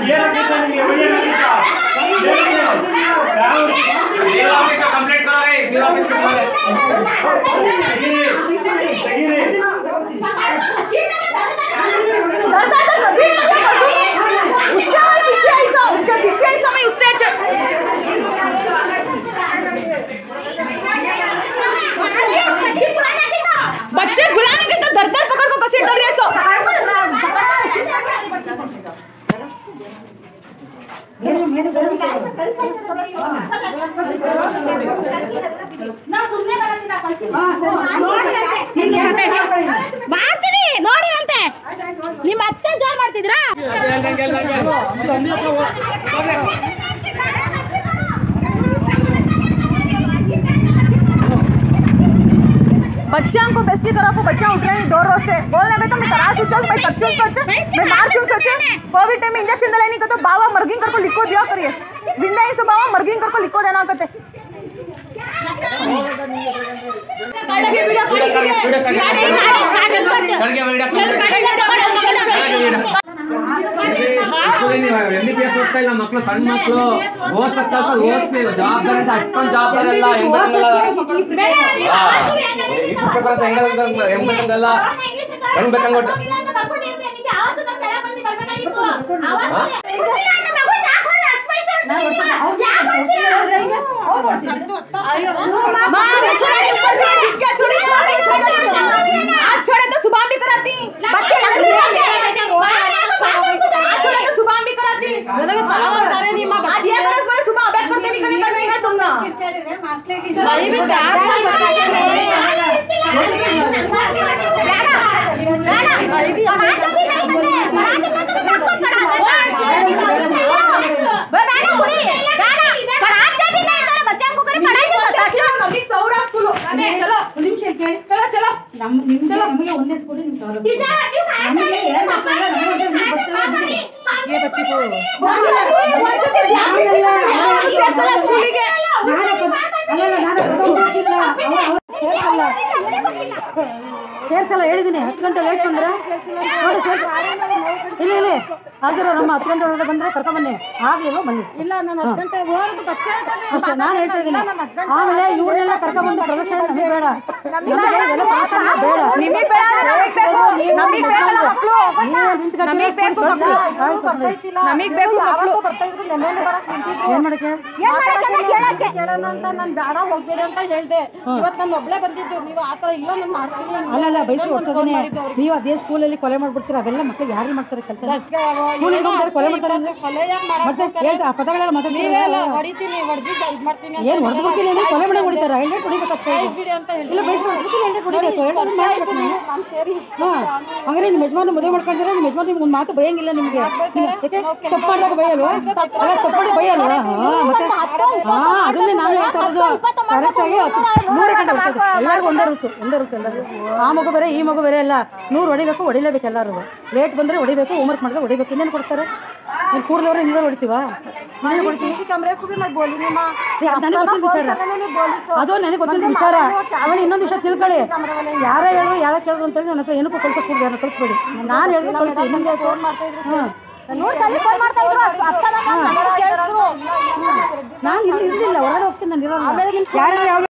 Complete करो guys new office करो उसका पीछे ऐसा उसका पीछे ऐसा मैं उससे बच्चे बुलाने के तो दर दर पकड़ को कसीट डर रहे सो ಮಾಡ್ತೀನಿ ನೋಡಿರಂತೆ ನಿಮ್ಮ ಅತ್ತೆ ಜೋರ್ ಮಾಡ್ತಿದ್ರಾ बच्चे को बेस्टी करा को बच्चा उठ रहे हैं दो रोज से बोलने में तो मैं करा सोचा मैं कच्चू सोचे मैं मार क्यों सोचे कोविड टाइम में इंजेक्शन दिलाने का तो बाबा मर्गिंग करको लिखो दिया करिए जिंदा ही से बाबा मर्गिंग करको लिखो देना कहते ಕಡೆಗೆ ಎಂ ಬಿ ಬಿ ಎಸ್ ಓದ್ತಾ ಇಲ್ಲ ಮಕ್ಕಳು ಸಣ್ಣ ಮಕ್ಕಳು ಓದ್ಸಕ್ ಸ್ವಲ್ಪ ಓದ್ಸಿ ಜವಾಬ್ದಾರಿ ಅಂತ ಅಷ್ಟೊಂದು ಜವಾಬ್ದಾರಿ ಎಲ್ಲ ಹೆಂಗ್ ಬೇಕಂದಲ್ಲ ಹೆಂಗ್ ಬೇಕಂಗೊಟ್ಟು मार छोड़े जिसका छोड़ी आज छोड़े तो सुबह भी कराती बच्चे लगती आज छोड़े तो सुबह भी कराती ನನಗೆ ಪರವಾಗಿಲ್ಲ ನಿಮ್ಮ ಬಚ್ಚಿ ಅದರ समय सुबह अभ्यास करते नहीं करने का नहीं है तुम ना ದಯವಿಟ್ಟು ಆಚೆ ಸೌರ ಸ್ಕೂಲು ಚಲೋ ನಿಮಿಷ ಕೇಳಿ ಚಲೋ ಚಲೋ ನಮ್ಮ ನಿಮ್ಗೆ ನಮಗೆ ಒಂದೇ ಸ್ಕೂಲ್ ನಿಮ್ಗೆ ಸಾವಿರ ನಮಗೆ ಎರಡು ಮಕ್ಕಳ ಸೇರ್ಸಲ್ಲ ಸ್ಕೂಲಿಗೆ ಸೇರ್ಸಲ್ಲ ಹೇಳಿದ್ದೀನಿ ಹತ್ತು ಗಂಟೆ ಲೇಟ್ ಬಂದ್ರೆ ನೋಡಿ ಸೇರ್ಸ ಇಲ್ಲ ಇಲ್ಲ ಆದರೂ ನಮ್ಮ ಹತ್ತು ಗಂಟೆ ಒಳಗಡೆ ಬಂದ್ರೆ ಕರ್ಕೊಂಬನ್ನಿ ಆಗ್ಲಿಲ್ವ ಬನ್ನಿ ಇಲ್ಲ ನಾನು ಹತ್ತು ಗಂಟೆ ಹೊರಟು ಬಚ್ಚ ಅಷ್ಟೇ ನಾನು ಹೇಳ್ತಾ ಇದ್ದೀನಿ ಆಮೇಲೆ ಇವ್ರನ್ನೆಲ್ಲ ಕರ್ಕೊಂಡ್ಬಂದು ಪ್ರದಕ್ಷಿಣೆ ನಮಗೆ ಬೇಡ ನಮಗೆ ಇವೆಲ್ಲ function ಎಲ್ಲ ಬೇಡ ನಿಮಗ್ ಬೇಡ ಅಂದ್ರೆ ನಮಗ್ ಬೇಕು ನಮಗ್ ಬೇಕಲ್ಲ ಮಕ್ಕಳು ನೀವು ನಿಂತ್ಕೊತೀರ, ನಮಗ್ ಬೇಕು ಕೂತ್ಕೊಳ್ಳಿ. ಮಕ್ಕಳು ಆಯ್ತು, ಕೂತ್ಕೊಳ್ಳಿ. ನಮಗ್ ಬೇಕು ಮಕ್ಕಳು ಬರ್ತಾ ಇದ್ರು ನೆನ್ನೆ ಬರಕ್ ನಿಂತಿದ್ರು ಏನ್ ಮಾಡಕ್ಕೆ ಕೇಳೋಣ ಅಂತ ನಾನು ಬೇಡ ಹೋಗ್ಬೇಡಿ ಅಂತ ಹೇಳ್ದೆ ಇವತ್ತು ನಾನು ಒಬ್ಳೆ ಬಂದಿದ್ದು ನೀವು ಆ ಥರ ಇಲ್ಲ ನಾನು ಮಾಡ್ತೀನಿ ಅಲ್ಲ ಅಲ್ಲ ಬಯಸಿ ಹೊಡ್ಸೋದೇನೆ ನೀವು ಅದೇ ಸ್ಕೂಲಲ್ಲಿ ಕೊಲೆ ಮಾಡ್ಬಿಡ್ತೀರ ಅವೆಲ್ಲ ಮಕ್ಕಳು ಯಾರು ಮಾಡ್ತಾರೆ ಕೆಲಸ ಸ್ಕೂಲಿಗೆ ಹೋಗ್ತಾರೆ ಕೊಲೆ ಮಾಡ್ತಾರೆ ಅಂದ್ರೆ? ಕೊಲೆ ಯಾಕೆ ಮತ್ತೆ ಮಾಡಕ್ಕೆ ಹೇಳ್ತಾ ಆ ಪದಗಳೆಲ್ಲ ಮಾತಾಡ್ತೀರ ನೀವೆಲ್ಲ ಹೊಡಿತೀನಿ ಹೊಡೆದು ಇದು ಮಾಡ್ತೀನಿ ಅಂತ ಏನ್ ಹೊಡೆದು ಬಿಡ್ತೀನಿ ಅಂದ್ರೆ ಕೊಲೆ ಮಾಡಿ ಹೊಡಿತಾರ ಹೆಣ್ಣೆ ಹೊಡಿಬೇಕಾಗ್ತದೆ ಬಿಡಿ ಅಂತ ಹೇಳಿ ಇಲ್ಲ ಬಯಸಿ ಹೊಡ್ಬಿಟ್ಟು ಹೆಣ್ಣೆ ಹೊಡಿಬೇಕು ಹೆಣ್ಣೆ ಮಾಡ್ಬೇಕು ನೀವು ನಾನು ಸೇರಿ ಹಾ ಹಂಗಾರೆ ನಿಮ್ಮ ಯಜಮಾನ ಮದುವೆ ಮಾಡ್ಕೊಂಡ್ರೆ ನಿಮ್ಮ ಯಜಮಾನ ನಿಮ್ಗೆ ಒಂದು ಮಾತು ಭಯಂಗಿಲ್ಲ ನಿಮಗೆ ಯಾಕೆ ತಪ್ಪು ಮಾಡಿದಾಗ ಭಯಲ್ವಾ ಅಲ್ಲ ತಪ್ಪು ಮಾಡಿ ಭಯಲ್ವಾ ಹಾ ಮತ್ತೆ ಹಾ ಅದನ್ನೇ ನಾನು ಹೇಳ್ತಾ ಇರೋದು ಕರೆಕ್ಟಾಗಿ ನೂರು ಗಂಟೆ ಹೊಡ್ಸೋದು ಎಲ್ಲರಿಗೂ ಒಂದೇ ರೂಲ್ಸು ಒಂದೇ ರೂಲ್ಸ್ ಎಲ್ಲರಿಗೂ ಆ ಮಗು ಬೇರೆ ಈ ಮಗು ಬೇರೆ ಎಲ್ಲ ನೂರು ಹೊಡಿಬೇಕು ಹೊಡಿಲೇಬೇಕು ಎಲ್ಲರೂ ಲೇಟ್ ಬಂದರೆ ಹೊಡಿಬೇಕು ಹೋಮ್ವರ್ಕ್ ಮಾಡಿದ್ರೆ ಹೊಡಿಬೇಕು ಇನ್ನೇನು ಕೊಡ್ತಾರೆ ನೀನು ಕೂರ್ಲವ್ರೆ ಇನ್ನೇನು ಹೊಡಿತೀವಾ ಇನ್ನೇನು ಹೊಡಿತೀವಿ ಕಮರೆ ಕೂಡ ನಾನು ಬೋಲಿ ನಿಮ್ಮ ಅದು ನನಗೆ ಗೊತ್ತಿದ್ದ ವಿಚಾರ ಬೋಲಿ ಅದು ನನಗೆ ಗೊತ್ತಿದ್ದ ವಿಚಾರ ಆಮೇಲೆ ಇನ್ನೊಂದು ವಿಷಯ ತಿಳ್ಕೊಳ್ಳಿ ಯಾರೇ ಹೇಳು ಯಾರ ಕೇಳಿದ್ರು ಅಂತೇಳಿ ನನ್ನ ಹತ್ರ ಏನಕ್ಕೂ ಕಳ್ಸಕ್ಕೆ ಕೂಡ್ದು ಯಾರನ್ನ ಕಳಿಸ್ಬೇಡಿ ನಾನು ಹೇಳಿದ್ರೆ ಕಳಿಸಿ ನಿಮಗೆ ಹಾಂ ನಾನು ಇಲ್ಲಿ ಇರಲಿಲ್ಲ ಹೊರಗಡೆ ಹೋಗ್ತೀನಿ ನಾನು ಇರೋಲ್ಲ ಯಾರು ಯಾವ